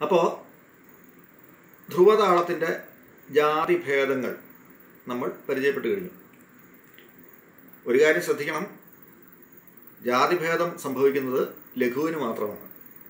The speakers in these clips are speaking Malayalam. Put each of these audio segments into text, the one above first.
അപ്പോൾ ധ്രുവതാളത്തിൻ്റെ ജാതിഭേദങ്ങൾ നമ്മൾ പരിചയപ്പെട്ട് കഴിഞ്ഞു ഒരു കാര്യം ശ്രദ്ധിക്കണം ജാതിഭേദം സംഭവിക്കുന്നത് ലഘുവിന് മാത്രമാണ്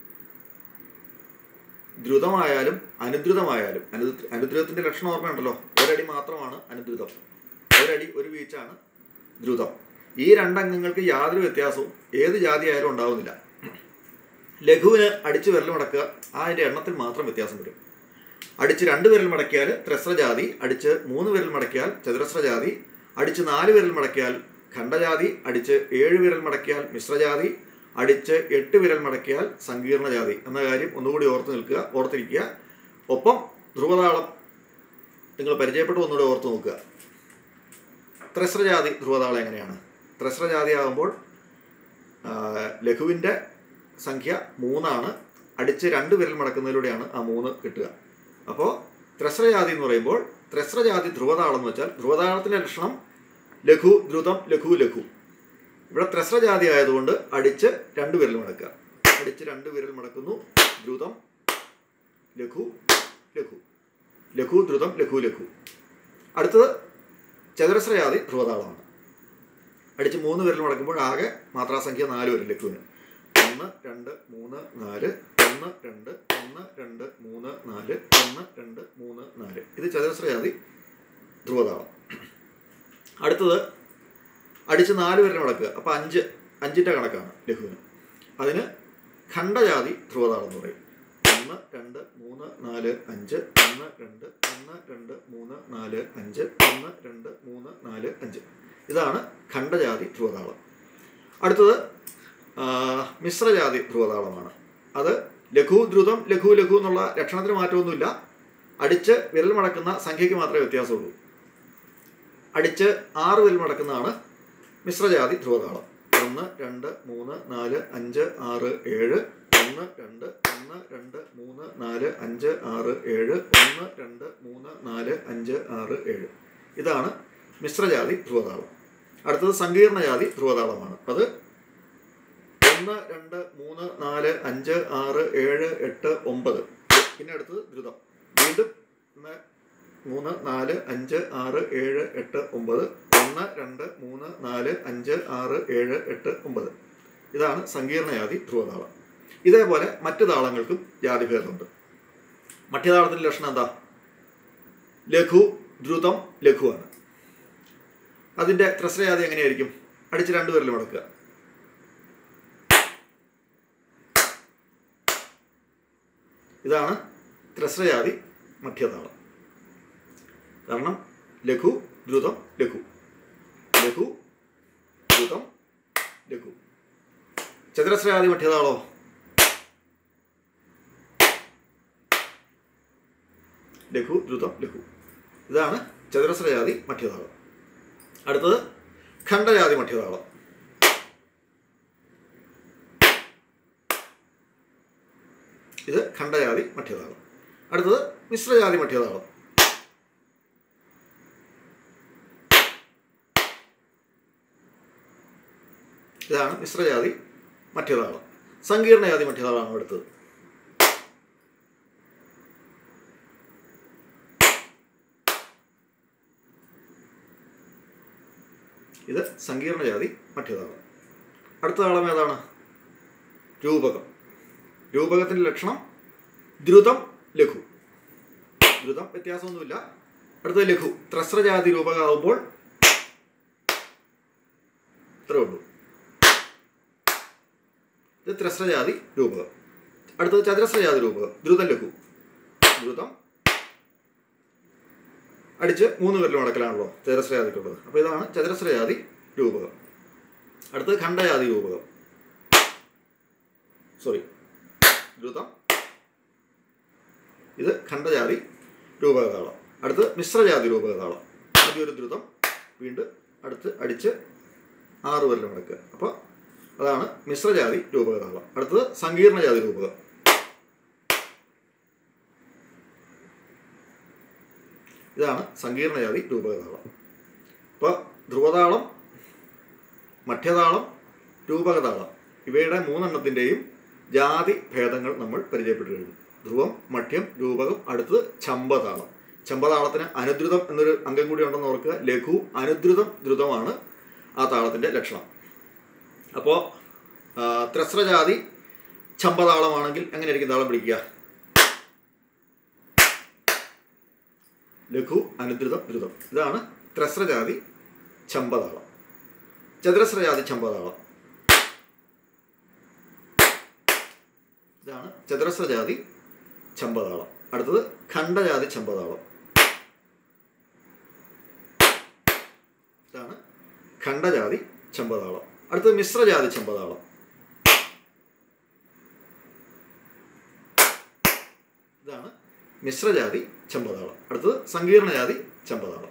ദ്രുതമായാലും അനുദ്രുതമായാലും അനു അനുദ്രുതത്തിൻ്റെ ലക്ഷണം ഓർമ്മയുണ്ടല്ലോ ഒരടി മാത്രമാണ് അനുദ്രുതം ഒരടി ഒരു വീച്ചാണ് ദ്രുതം ഈ രണ്ടംഗങ്ങൾക്ക് യാതൊരു വ്യത്യാസവും ഏത് ജാതി ആയാലും ഉണ്ടാവുന്നില്ല ലഘുവിന് അടിച്ച് വിരൽ മടക്കുക അതിൻ്റെ എണ്ണത്തിൽ മാത്രം വ്യത്യാസം വരും അടിച്ച് രണ്ട് വിരൽ മടക്കിയാൽ ത്രസ്രജാതി അടിച്ച് മൂന്ന് വിരൽ മടക്കിയാൽ ചതുരസ്രജാതി അടിച്ച് നാല് വിരൽ മടക്കിയാൽ ഖണ്ഡജാതി അടിച്ച് ഏഴ് വിരൽ മടക്കിയാൽ മിശ്രജാതി അടിച്ച് എട്ട് വിരൽ മടക്കിയാൽ സങ്കീർണജാതി എന്ന കാര്യം ഒന്നുകൂടി ഓർത്ത് നിൽക്കുക ഓർത്തിരിക്കുക ഒപ്പം ധ്രുവതാളം നിങ്ങൾ പരിചയപ്പെട്ട് ഒന്നുകൂടി ഓർത്ത് നോക്കുക ത്രസ്രജാതി ധ്രുവതാളം എങ്ങനെയാണ് ത്രസ്രജാതി ആകുമ്പോൾ ലഘുവിൻ്റെ സംഖ്യ മൂന്നാണ് അടിച്ച് രണ്ട് വിരൽ മടക്കുന്നതിലൂടെയാണ് ആ മൂന്ന് കിട്ടുക അപ്പോൾ ത്രസ്രജാതി എന്ന് പറയുമ്പോൾ ത്രസ്രജാതി ധ്രുവതാളം എന്ന് വെച്ചാൽ ധ്രുവതാളത്തിൻ്റെ ലക്ഷണം ലഘു ദ്രുതം ലഘു ലഘു ഇവിടെ ത്രസ്രജാതി ആയതുകൊണ്ട് അടിച്ച് രണ്ട് വിരൽ മടക്കുക അടിച്ച് രണ്ട് വിരൽ മടക്കുന്നു ദ്രുതം ലഘു ലഘു ലഘു ദ്രുതം ലഘു ലഘു അടുത്തത് ചതുരസ്രജാതി ധ്രുവതാളമാണ് അടിച്ച് മൂന്ന് വിരൽ മടക്കുമ്പോൾ ആകെ മാത്രാസംഖ്യ നാല് വരും ലഘുവിന് ഒന്ന് രണ്ട് മൂന്ന് നാല് ഒന്ന് രണ്ട് ഒന്ന് രണ്ട് മൂന്ന് നാല് ഒന്ന് രണ്ട് മൂന്ന് നാല് ഇത് ചതുരശ്രജാതി ധ്രുവതാളം അടുത്തത് അടിച്ച് നാല് വരെ മടക്കുക അപ്പോൾ അഞ്ച് അഞ്ചിൻ്റെ കണക്കാണ് ലഘുവിന് അതിന് ഖണ്ഡജാതി ധ്രുവതാളം എന്ന് പറയും ഒന്ന് രണ്ട് മൂന്ന് നാല് അഞ്ച് ഒന്ന് രണ്ട് ഒന്ന് രണ്ട് മൂന്ന് നാല് അഞ്ച് ഒന്ന് രണ്ട് മൂന്ന് നാല് അഞ്ച് ഇതാണ് ഖണ്ഡജാതി ധ്രുവതാളം അടുത്തത് മിശ്രജാതി ധ്രുവതാളമാണ് അത് ലഘു ദ്രുതം ലഘു ലഘു എന്നുള്ള ലക്ഷണത്തിന് മാറ്റമൊന്നുമില്ല അടിച്ച് വിരൽ മടക്കുന്ന സംഖ്യയ്ക്ക് മാത്രമേ വ്യത്യാസമുള്ളൂ അടിച്ച് ആറ് വിരൽ മടക്കുന്നതാണ് മിശ്രജാതി ധ്രുവതാളം ഒന്ന് രണ്ട് മൂന്ന് നാല് അഞ്ച് ആറ് ഏഴ് ഒന്ന് രണ്ട് ഒന്ന് രണ്ട് മൂന്ന് നാല് അഞ്ച് ആറ് ഏഴ് ഒന്ന് രണ്ട് മൂന്ന് നാല് അഞ്ച് ആറ് ഏഴ് ഇതാണ് മിശ്രജാതി ധ്രുവതാളം അടുത്തത് സങ്കീർണജാതി ധ്രുവതാളമാണ് അത് ഒന്ന് രണ്ട് മൂന്ന് നാല് അഞ്ച് ആറ് ഏഴ് എട്ട് ഒമ്പത് പിന്നെ അടുത്തത് ദ്രുതം വീണ്ടും ഒന്ന് മൂന്ന് നാല് അഞ്ച് ആറ് ഏഴ് എട്ട് ഒമ്പത് ഒന്ന് രണ്ട് മൂന്ന് നാല് അഞ്ച് ആറ് ഏഴ് എട്ട് ഒമ്പത് ഇതാണ് സങ്കീർണജാതി ധ്രുവതാളം ഇതേപോലെ മറ്റു താളങ്ങൾക്കും ജാതിഭേദമുണ്ട് മധ്യതാളത്തിൻ്റെ ലക്ഷണം എന്താ ലഘു ദ്രുതം ലഘുവാണ് അതിൻ്റെ ത്രസ്രജാതി എങ്ങനെയായിരിക്കും അടിച്ച് രണ്ടു പേരിൽ മടക്കുക ഇതാണ് ത്രസ്രജാതി മധ്യതാളം കാരണം ലഘു ദ്രുതം ലഘു ലഘു ദ്രുതം ലഘു ചതുരസ്രജാതി മധ്യതാളോ ലഘു ദ്രുതം ലഘു ഇതാണ് ചതുരസ്രജാതി മധ്യതാളം അടുത്തത് ഖണ്ഡജാതി മധ്യതാളം ഇത് ഖണ്ഡജാതി മധ്യതാളം അടുത്തത് മിശ്രജാതി മധ്യതാളം ഇതാണ് മിശ്രജാതി മധ്യതാളം സങ്കീർണജാതി മധ്യതാളമാണ് അടുത്തത് ഇത് സങ്കീർണജാതി മധ്യതാളം അടുത്ത താളം ഏതാണ് രൂപകം രൂപകത്തിൻ്റെ ലക്ഷണം ദ്രുതം ലഘു ദ്രുതം വ്യത്യാസമൊന്നുമില്ല അടുത്ത ലഘു ത്രസ്രജാതി രൂപകമാകുമ്പോൾ ഇത്രേ ഉള്ളൂ ഇത് ത്രസ്രജാതി രൂപകം അടുത്തത് ചതുരസ്രജാതി രൂപകം ദ്രുതം ലഘു ദ്രുതം അടിച്ച് മൂന്ന് പേരിൽ മടക്കലാണല്ലോ ചതുരസ്രജാതിക്കുള്ളത് അപ്പോൾ ഇതാണ് ചതുരസ്രജാതി രൂപകം അടുത്തത് ഖണ്ഡജാതി രൂപകം സോറി ദ്രുതം ഇത് ഖണ്ഡജാതി രൂപകതാളം അടുത്ത് മിശ്രജാതി രൂപകതാളം ആദ്യം ഒരു ദ്രുതം വീണ്ടും അടുത്ത് അടിച്ച് ആറ് വരൽ മടക്കുക അപ്പോൾ അതാണ് മിശ്രജാതി രൂപകതാളം അടുത്തത് സങ്കീർണജാതി രൂപകം ഇതാണ് സങ്കീർണജാതി രൂപകതാളം അപ്പോൾ ധ്രുവതാളം മധ്യതാളം രൂപകതാളം ഇവയുടെ മൂന്നെണ്ണത്തിൻ്റെയും ജാതി ഭേദങ്ങൾ നമ്മൾ പരിചയപ്പെട്ടു കഴിഞ്ഞു ധ്രുവം മഠ്യം രൂപകം അടുത്തത് ചമ്പതാളം ചമ്പതാളത്തിന് അനുദ്രുതം എന്നൊരു അംഗം കൂടി ഉണ്ടെന്ന് ഓർക്കുക ലഘു അനുദ്രുതം ദ്രുതമാണ് ആ താളത്തിൻ്റെ ലക്ഷണം അപ്പോൾ ത്രസ്രജാതി ചമ്പതാളമാണെങ്കിൽ എങ്ങനെയായിരിക്കും താളം പിടിക്കുക ലഘു അനുദ്രുതം ദ്രുതം ഇതാണ് ത്രസ്രജാതി ചമ്പതാളം ചതുരസ്രജാതി ചമ്പതാളം ഇതാണ് ചതുരസ്രജാതി ചമ്പതാളം അടുത്തത് ഖണ്ഡജാതി ചമ്പതാളം ഇതാണ് ഖണ്ഡജാതി ചമ്പതാളം അടുത്തത് മിശ്രജാതി ചമ്പതാളം ഇതാണ് മിശ്രജാതി ചമ്പതാളം അടുത്തത് സങ്കീർണജാതി ചമ്പതാളം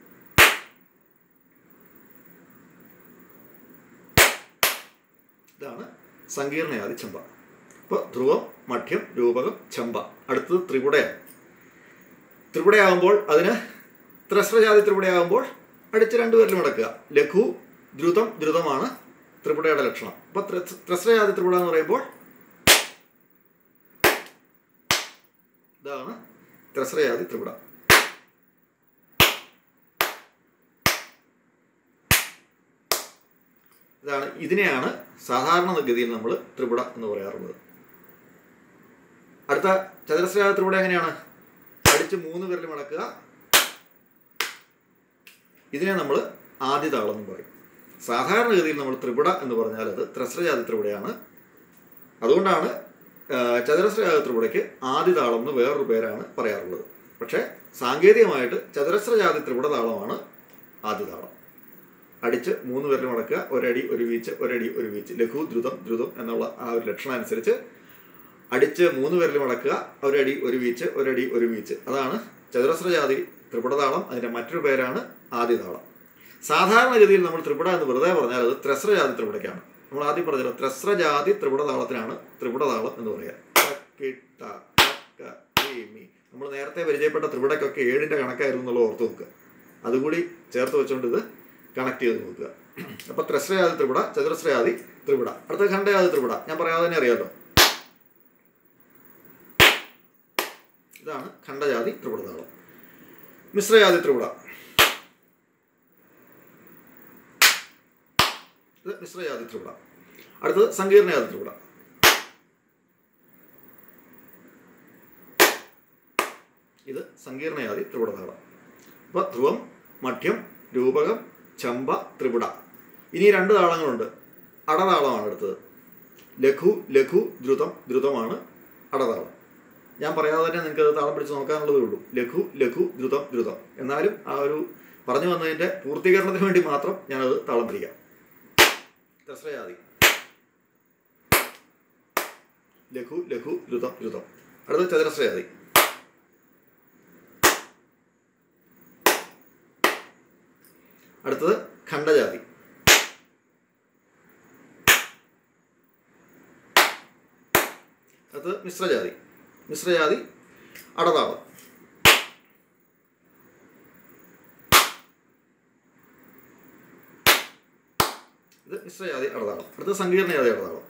ഇതാണ് സങ്കീർണജാതി ചമ്പ ഇപ്പോൾ ധ്രുവം മഠ്യം രൂപകം ചമ്പ അടുത്തത് ത്രിപുടയാണ് ത്രിപുടയാകുമ്പോൾ അതിന് ത്രസ്രജാതി ത്രിപുടയാകുമ്പോൾ അടിച്ച് രണ്ട് പേരിലും അടക്കുക ലഘു ദ്രുതം ദ്രുതമാണ് ത്രിപുടയുടെ ലക്ഷണം അപ്പോൾ ത്രസ്രജാതി ത്രിപുട എന്ന് പറയുമ്പോൾ ഇതാണ് ത്രസ്രജാതി ത്രിപുട ഇതാണ് ഇതിനെയാണ് സാധാരണ ഗതിയിൽ നമ്മൾ ത്രിപുട എന്ന് പറയാറുള്ളത് അടുത്ത ചതുരശ്രജാതി ത്രിപുട എങ്ങനെയാണ് അടിച്ച് മൂന്ന് പേരിൽ മടക്കുക ഇതിനെ നമ്മൾ ആദ്യ താളം എന്ന് പറയും സാധാരണഗതിയിൽ നമ്മൾ ത്രിപുട എന്ന് പറഞ്ഞാൽ അത് ത്രസ്രജാതി ത്രിപുടയാണ് അതുകൊണ്ടാണ് ആ, ചതുരസ്രജാതി ത്രിപുടയ്ക്ക് ആദ്യ താളം എന്ന് വേറൊരു പേരാണ് പറയാറുള്ളത് പക്ഷേ സാങ്കേതികമായിട്ട് ചതുരസ്രജാതി ത്രിപുട താളമാണ് ആദ്യ താളം അടിച്ച് മൂന്ന് പേരിൽ മടക്കുക ഒരടി ഒരു വീച്ച് ഒരടി ഒരു വീച്ച് ലഘു ദ്രുതം ദ്രുതം എന്നുള്ള ആ ഒരു ലക്ഷണം അനുസരിച്ച് അടിച്ച് മൂന്ന് പേരിൽ മടക്കുക ഒരടി ഒരു വീച്ച് ഒരടി ഒരു വീച്ച് അതാണ് ചതുരസ്രജാതി ത്രിപുടതാളം അതിൻ്റെ മറ്റൊരു പേരാണ് ആദ്യതാളം സാധാരണഗതിയിൽ നമ്മൾ ത്രിപുട എന്ന് വെറുതെ പറഞ്ഞാൽ അത് ത്രസ്രജാതി ത്രിപുടയ്ക്കാണ് നമ്മൾ ആദ്യം പറഞ്ഞല്ലോ ത്രസ്രജാതി ത്രിപുടതാളത്തിനാണ് ത്രിപുടതാളം എന്ന് പറയുക ടക്കിട്ട, ടക്ക, ടീമി. നമ്മൾ നേരത്തെ പരിചയപ്പെട്ട ത്രിപുടയ്ക്കൊക്കെ ഏഴിൻ്റെ കണക്കായിരുന്നു എന്നുള്ളത് ഓർത്ത് നോക്കുക അതുകൂടി ചേർത്ത് വെച്ചുകൊണ്ട് ഇത് കണക്ട് ചെയ്ത് നോക്കുക അപ്പോൾ ത്രസ്രജാതി ത്രിപുട ചതുരസ്രജാതി ത്രിപുട അടുത്ത ഖണ്ഡജാതി ത്രിപുട ഞാൻ പറയാതെ തന്നെ അറിയാമല്ലോ ഇതാണ് ഖണ്ഡജാതി ത്രിപുടതാളം മിശ്രജാതി ത്രിപുട ഇത് മിശ്രജാതി ത്രിപുട അടുത്തത് സങ്കീർണജാതി ത്രിപുട ഇത് സങ്കീർണജാതി ത്രിപുടതാളം അപ്പോൾ ധ്രുവം മഠ്യം രൂപകം ചമ്പ ത്രിപുട ഇനി രണ്ട് താളങ്ങളുണ്ട് അടതാളമാണ് അടുത്തത് ലഘു ലഘു ദ്രുതം ദ്രുതമാണ് അടതാളം ഞാൻ പറയാതെ തന്നെ നിങ്ങൾക്ക് അത് താളം പിടിച്ച് നോക്കാനുള്ളതേ ഉള്ളൂ ലഘു ലഘു ദ്രുതം ദ്രുതം എന്നാലും ആ ഒരു പറഞ്ഞു വന്നതിൻ്റെ പൂർത്തീകരണത്തിന് വേണ്ടി മാത്രം ഞാനത് താളം പിടിക്കാം ദസ്രയാദി ലഘു ലഘു ദ്രുതം ദ്രുതം അടുത്ത ചതുരശ്രയാദി അടുത്തത് ഖണ്ഡജാതി അടുത്തത് മിശ്രജാതി മിശ്രജാതി അടതാളം ഇത് മിശ്രജാതി അടതാളം അടുത്തത് സങ്കീർണജാതി അടതാളം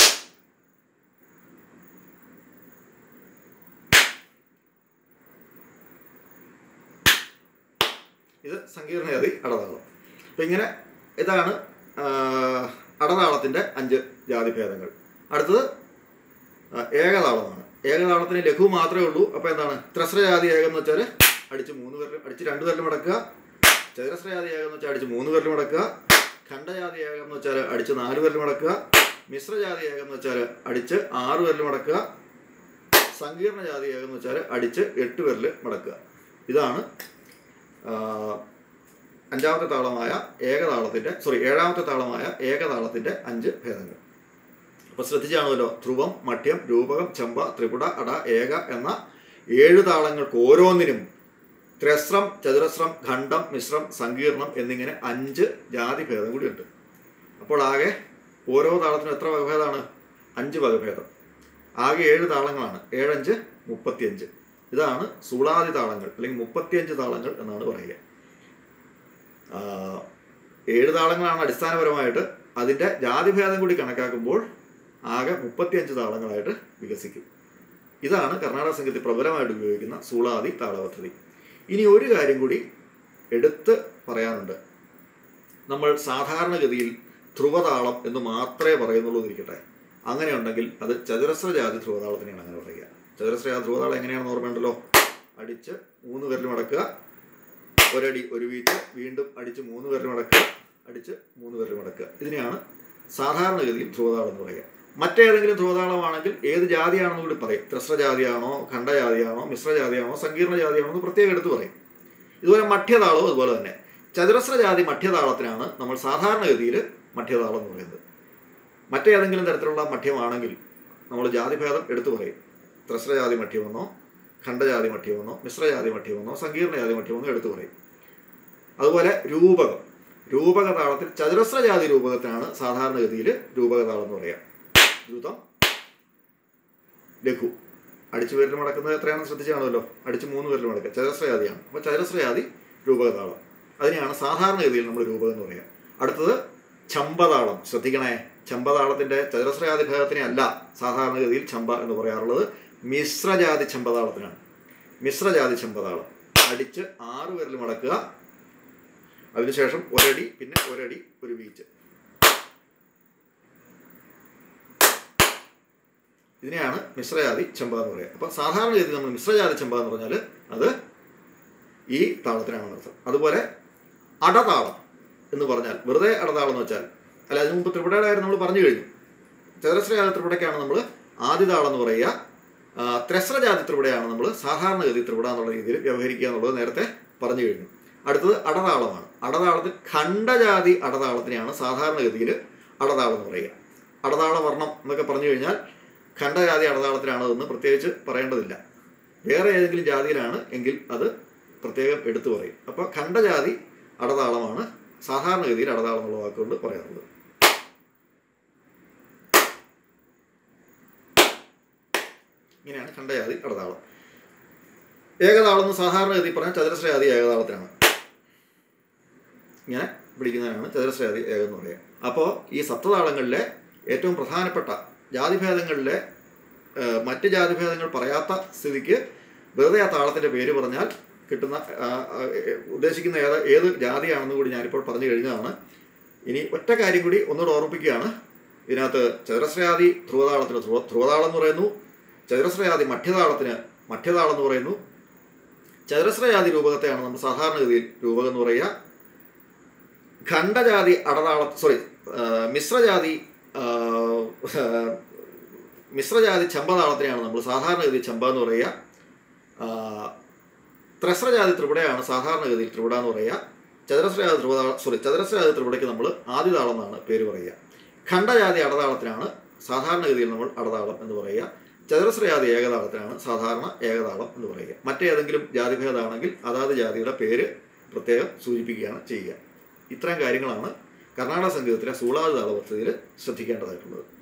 ഇത് സങ്കീർണജാതി അടതാളം അപ്പം ഇങ്ങനെ ഇതാണ് ആ, അടതാളത്തിൻ്റെ അഞ്ച് ജാതിഭേദങ്ങൾ അടുത്തത് ആ, ഏകതാളമാണ് ഏകതാളത്തിന് ലഘു മാത്രമേ ഉള്ളൂ അപ്പോൾ എന്താണ് ത്രസ്രജാതി ഏകം എന്ന് വെച്ചാൽ അടിച്ച് മൂന്ന് പേരിലും അടിച്ച് രണ്ട് പേരിലും മടക്കുക ചതുരസ്രജാതി ഏകം എന്ന് വെച്ചാൽ അടിച്ച് മൂന്ന് പേരിലും മടക്കുക ഖണ്ഡജാതി ഏകം എന്ന് വെച്ചാൽ അടിച്ച് നാല് പേരിലും മടക്കുക മിശ്രജാതി ഏകം എന്ന് വെച്ചാൽ അടിച്ച് ആറ് പേരിലും മടക്കുക സങ്കീർണ ജാതി ഏകം എന്ന് വെച്ചാൽ അടിച്ച് എട്ട് പേരിൽ മടക്കുക ഇതാണ് ആ, അഞ്ചാമത്തെ താളമായ ഏകതാളത്തിൻ്റെ സോറി ഏഴാമത്തെ താളമായ ഏകതാളത്തിൻ്റെ അഞ്ച് ഭേദങ്ങൾ അപ്പോൾ ശ്രദ്ധിച്ചാണല്ലോ ധ്രുവം മഠ്യം രൂപകം ചമ്പ ത്രിപുട അട ഏക എന്ന ഏഴ് താളങ്ങൾക്ക് ഓരോന്നിനും ത്രസ്രം ചതുരസ്രം ഖണ്ഡം മിശ്രം സങ്കീർണം എന്നിങ്ങനെ അഞ്ച് ജാതി ഭേദം കൂടിയുണ്ട് അപ്പോൾ ആകെ ഓരോ താളത്തിനും എത്ര വകഭേദമാണ് അഞ്ച് വകഭേദം ആകെ ഏഴ് താളങ്ങളാണ് ഏഴഞ്ച് മുപ്പത്തിയഞ്ച് ഇതാണ് സൂളാദി താളങ്ങൾ അല്ലെങ്കിൽ മുപ്പത്തിയഞ്ച് താളങ്ങൾ എന്നാണ് പറയുക ആ, ഏഴ് താളങ്ങളാണ് അടിസ്ഥാനപരമായിട്ട് അതിൻ്റെ ജാതിഭേദം കൂടി കണക്കാക്കുമ്പോൾ ആകെ മുപ്പത്തിയഞ്ച് താളങ്ങളായിട്ട് വികസിക്കും ഇതാണ് കർണാടക സംഗീതത്തിൽ പ്രബലമായിട്ട് ഉപയോഗിക്കുന്ന സൂളാദി താളപദ്ധതി ഇനി ഒരു കാര്യം കൂടി എടുത്ത് പറയാനുണ്ട് നമ്മൾ സാധാരണഗതിയിൽ ധ്രുവതാളം എന്ന് മാത്രമേ പറയുന്നുള്ളൂ എന്നിരിക്കട്ടെ അങ്ങനെ ഉണ്ടെങ്കിൽ അത് ചതുരശ്ര ജാതി ധ്രുവതാളത്തിനെയാണ് അങ്ങനെ പറയുക ചതുരശ്ര ജാതി ധ്രുവതാളം എങ്ങനെയാണെന്ന് ഓർമ്മയുണ്ടല്ലോ അടിച്ച് മൂന്ന് വിരൽ മടക്കുക ഒരടി ഒരു വീച്ച് വീണ്ടും അടിച്ച് മൂന്ന് വിരൽ മടക്കുക അടിച്ച് മൂന്ന് വിരൽ മടക്കുക ഇതിനെയാണ് സാധാരണഗതിയിൽ ധ്രുവതാളം എന്ന് പറയുക മറ്റേതെങ്കിലും ധ്രുവതാളമാണെങ്കിൽ ഏത് ജാതിയാണെന്ന് കൂടി പറയും ത്രസ്രജാതിയാണോ ഖണ്ഡജാതിയാണോ മിശ്രജാതിയാണോ സങ്കീർണ ജാതിയാണോ എന്ന് പ്രത്യേകം എടുത്ത് പറയും ഇതുപോലെ മഠ്യതാളവും അതുപോലെ തന്നെ ചതുരശ്ര ജാതി മഠ്യതാളത്തിനാണ് നമ്മൾ സാധാരണഗതിയിൽ മഠ്യതാളം എന്ന് പറയുന്നത് മറ്റേതെങ്കിലും തരത്തിലുള്ള മഠ്യമാണെങ്കിൽ നമ്മൾ ജാതിഭേദം എടുത്തു പറയും ത്രസ്രജാതി മഠ്യമെന്നോ ഖണ്ഡജാതി മഠ്യമെന്നോ മിശ്രജാതി മഠ്യമെന്നോ സങ്കീർണ ജാതി മഠ്യമെന്നോ എടുത്തു പറയും അതുപോലെ രൂപകം രൂപകതാളത്തിൽ ചതുരശ്ര ജാതി രൂപകത്തിനാണ് സാധാരണഗതിയിൽ രൂപകതാളം എന്ന് പറയുക ദ്രുതം ലഘു അടിച്ചു പേരിൽ മടക്കുന്നത് എത്രയാണെന്ന് ശ്രദ്ധിച്ചു കാണുമല്ലോ അടിച്ച് മൂന്ന് പേരിൽ മടക്കുക ചതുരശ്രജാതിയാണ് അപ്പോൾ ചതുരശ്രജാതി രൂപകതാളം അതിനെയാണ് സാധാരണഗതിയിൽ നമ്മൾ രൂപകം എന്ന് പറയുക അടുത്തത് ചമ്പതാളം ശ്രദ്ധിക്കണേ ചമ്പതാളത്തിന്റെ ചതുരശ്രജാതി ഭേദത്തിനെ അല്ല സാധാരണഗതിയിൽ ചമ്പ എന്ന് പറയാറുള്ളത് മിശ്രജാതി ചമ്പതാളത്തിനാണ് മിശ്രജാതി ചമ്പതാളം അടിച്ച് ആറ് വിരൽ മടക്കുക അതിനുശേഷം ഒരടി പിന്നെ ഒരടി ഒരു വീച്ച് ഇതിനെയാണ് മിശ്രജാതി ചെമ്പ എന്ന് പറയുക അപ്പോൾ സാധാരണഗതി നമ്മൾ മിശ്രജാതി ചെമ്പ എന്ന് പറഞ്ഞാൽ അത് ഈ താളത്തിനാണ് അർത്ഥം അതുപോലെ അടതാളം എന്ന് പറഞ്ഞാൽ വെറുതെ അടതാളം എന്ന് വെച്ചാൽ അല്ല അതിന് മുമ്പ് ത്രിപുടയുടെ കാര്യം നമ്മൾ പറഞ്ഞു കഴിഞ്ഞു ചതുരശ്രജാതി ത്രിപുടയ്ക്കാണ് നമ്മൾ ആദിതാളം എന്ന് പറയുക ആ, ത്രസ്രജാതി ത്രിപുടയാണ് നമ്മൾ സാധാരണഗതി ത്രിപുട എന്നുള്ള രീതിയിൽ വ്യവഹരിക്കുക എന്നുള്ളത് നേരത്തെ പറഞ്ഞു കഴിഞ്ഞു അടുത്തത് അടതാളമാണ് അടതാളത്തിൽ ഖണ്ഡജാതി അടതാളത്തിനെയാണ് സാധാരണഗതിയിൽ അടതാളം എന്ന് പറയുക അടതാള വർണ്ണം എന്നൊക്കെ പറഞ്ഞു കഴിഞ്ഞാൽ ഖണ്ഡജാതി അടതാളത്തിലാണ് എന്ന് പ്രത്യേകിച്ച് പറയേണ്ടതില്ല വേറെ ഏതെങ്കിലും ജാതിയിലാണ് എങ്കിൽ അത് പ്രത്യേകം എടുത്തു പറയും അപ്പോൾ ഖണ്ഡജാതി അടതാളമാണ് സാധാരണഗതിയിൽ അടതാളം എന്നുള്ള വാക്കുകൊണ്ട് പറയാറുള്ളത് ഇങ്ങനെയാണ് ഖണ്ഡജാതി അടതാളം ഏകതാളം എന്ന് സാധാരണഗതി പറഞ്ഞാൽ ചതുരശ്രജാതി ഏകതാളത്തിനാണ് ഇങ്ങനെ പിടിക്കുന്നതിനാണ് ചതുരശ്രജാതി ഏകം എന്ന് പറയുക അപ്പോൾ ഈ സപ്തതാളങ്ങളിലെ ഏറ്റവും പ്രധാനപ്പെട്ട ജാതിഭേദങ്ങളിലെ ഏഹ്, മറ്റ് ജാതിഭേദങ്ങൾ പറയാത്ത സ്ഥിതിക്ക് വെറുതെ ആ താളത്തിൻ്റെ പേര് പറഞ്ഞാൽ കിട്ടുന്ന ആ, ആ, ഏ- ഉദ്ദേശിക്കുന്ന ഏത് ഏത് ജാതിയാണെന്ന് കൂടി ഞാനിപ്പോൾ പറഞ്ഞു കഴിഞ്ഞതാണ് ഇനി ഒറ്റ കാര്യം കൂടി ഒന്നുകൂടെ ഓർമ്മിപ്പിക്കുകയാണ് ഇതിനകത്ത് ചതുരശ്രയാതി ധ്രുവതാളത്തിന് ധ്രുവ ധ്രുവതാളം എന്ന് പറയുന്നു ചതുരശ്രയാതി മധ്യതാളത്തിന് മധ്യതാളം എന്ന് പറയുന്നു ചതുരശ്രയാതി രൂപകത്തെയാണ് നമ്മൾ സാധാരണഗതിയിൽ രൂപകം എന്ന് പറയുക ഖണ്ഡജാതി അടതാള സോറി മിശ്രജാതി ആ, മിശ്രജാതി ചമ്പതാളത്തിനെയാണ് നമ്മൾ സാധാരണഗതി ചമ്പ എന്ന് പറയുക ആ, ത്രസ്രജാതി ത്രിപുടയാണ് സാധാരണഗതിയിൽ ത്രിപുട എന്ന് പറയുക ചതുരശ്രജാതി ത്രിപുട സോറി ചതുരശ്രജാതി ത്രിപുടയ്ക്ക് നമ്മൾ ആദിതാളം എന്നാണ് പേര് പറയുക ഖണ്ഡജാതി അടതാളത്തിനാണ് സാധാരണഗതിയിൽ നമ്മൾ അടതാളം എന്ന് പറയുക ചതുരശ്രജാതി ഏകതാളത്തിനാണ് സാധാരണ ഏകതാളം എന്ന് പറയുക മറ്റേതെങ്കിലും ജാതിഭേദമാണെങ്കിൽ അതാത് ജാതിയുടെ പേര് പ്രത്യേകം സൂചിപ്പിക്കുകയാണ് ചെയ്യുക ഇത്തരം കാര്യങ്ങളാണ് കർണാടക സംഗീതത്തിലെ സൂളാതി താള പദ്ധതിയിൽ ശ്രദ്ധിക്കേണ്ടതായിട്ടുള്ളത്